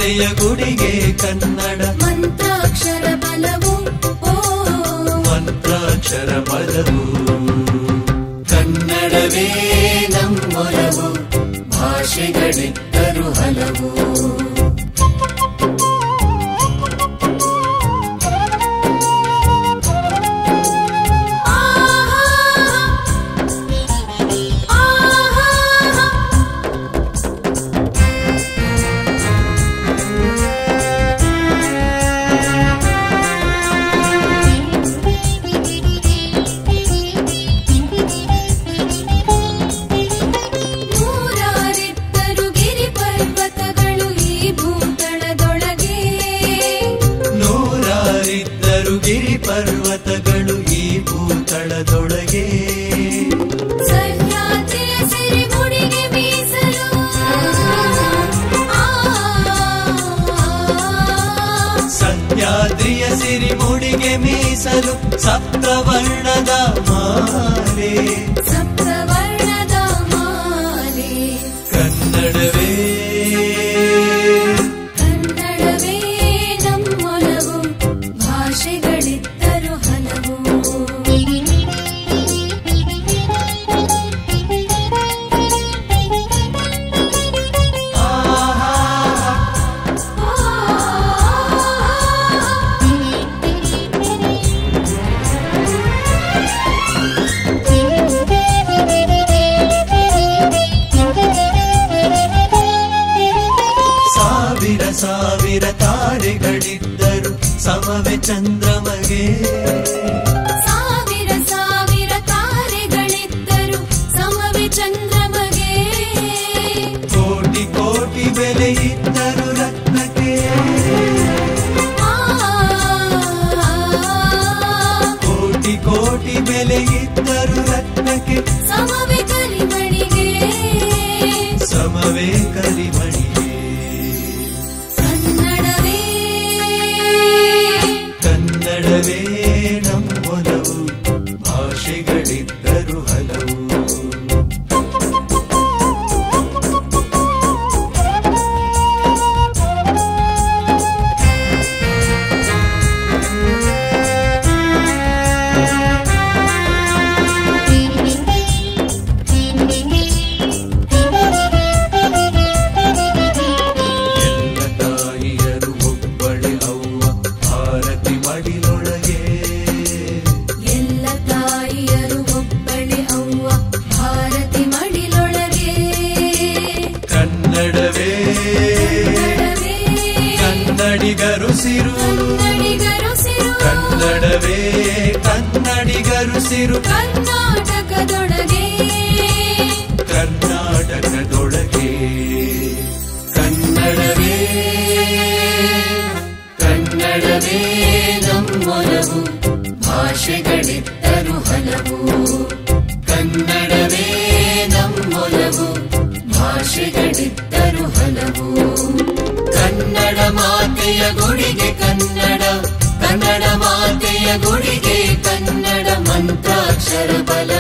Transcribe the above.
ಮಾತೆಯ ಗುಡಿಗೆ ಕನ್ನಡ ಮಂತ್ರಾಕ್ಷರ ಬಲವು ಓ ಮಂತ್ರಾಕ್ಷರ ಬಲವು ಕನ್ನಡವೇ ನಮ್ಮೊಲವು ಭಾಷೆಗಳಿದ್ದರು ಹಲವು ನೂರಾರಿದ್ದರು ಗಿರಿ ಪರ್ವತಗಳು ಈ ಭೂತಳದೊಳಗೆ ನೂರಾರಿದ್ದರು ಗಿರಿ ಪರ್ವತಗಳು ಈ ಭೂತಳದೊಳಗೆ ಸಹ್ಯಾದ್ರಿಯ ಸಿರಿಮುಡಿಗೆ ಮೀಸಲು ಆ, ಸಹ್ಯಾದ್ರಿಯ ಸಿರಿಮುಡಿಗೆ ಮೀಸಲು ಸಪ್ತವರ್ಣದ ಮಾಲೆ ಸಪ್ತವರ್ಣದ ಮಾಲೆ ಕನ್ನಡವೇ ಕನ್ನಡವೇ ನಮ್ಮೊಲವು ಭಾಷೆಗಳಿದ್ದರು ಹಲವು ಸಾವಿರ ಸಾವಿರ ತಾರೆಗಳಿದ್ದರು ಸಮವೆ ಚಂದ್ರಮಗೆ ಸಾವಿರ ಸಾವಿರ ತಾರೆಗಳಿದ್ದರು ಸಮವಿ ಚಂದ್ರಮಗೆ ಕೋಟಿ ಕೋಟಿ ಬೆಲೆ ಇದ್ದರು ರತ್ನಕ್ಕೆ ಆ, ಕೋಟಿ ಕೋಟಿ ಬೆಲೆ ಇದ್ದರು ರತ್ನಕ್ಕೆ ಸಮವಿ ಕರಿಮಣಿಗೆ ಸಮವೇ ಕರಿಮಣಿಗೆ ಕನ್ನಡವೇ ಕನ್ನಡವೇ ನಮ್ಮೊಲವು ಭಾಷೆಗಳಿದ್ದರು ಹಲವು ಎಲ್ಲ ತಾಯಿಯರು ಒಬ್ಬಳೆ ಅವ್ವ ಭಾರತಿ ಮಡಿಲೊಳಗೆ ಎಲ್ಲ ತಾಯಿಯರು ಒಬ್ಬಳೆ ಅವ್ವ ಭಾರತಿ ಮಡಿಲೊಳಗೆ ಕನ್ನಡವೇ ಕನ್ನಡವೇ ಕನ್ನಡಿಗರು ಸಿರು ಕನ್ನಡಿಗರು ಸಿರು ಕನ್ನಡವೇ ಕನ್ನಡಿಗರು ಸಿರು ಕರ್ನಾಟಕದೊಳಗೆ ಕರ್ನಾಟಕದೊಳಗೆ ಕನ್ನಡವೇ ಕನ್ನಡವೇ ನಮ್ಮೊಲವು ಭಾಷೆಗಳಿದ್ದರು ಹಲವು ಕನ್ನಡವೇ ನಮ್ಮೊಲವು ಭಾಷೆಗಳಿದ್ದರು ಹಲವು ಕನ್ನಡ ಮಾತೆಯ ಗುಡಿಗೆ ಕನ್ನಡ ಕನ್ನಡ ಮಾತೆಯ ಗುಡಿಗೆ ಕನ್ನಡ ಮಂತ್ರಾಕ್ಷರ ಬಲ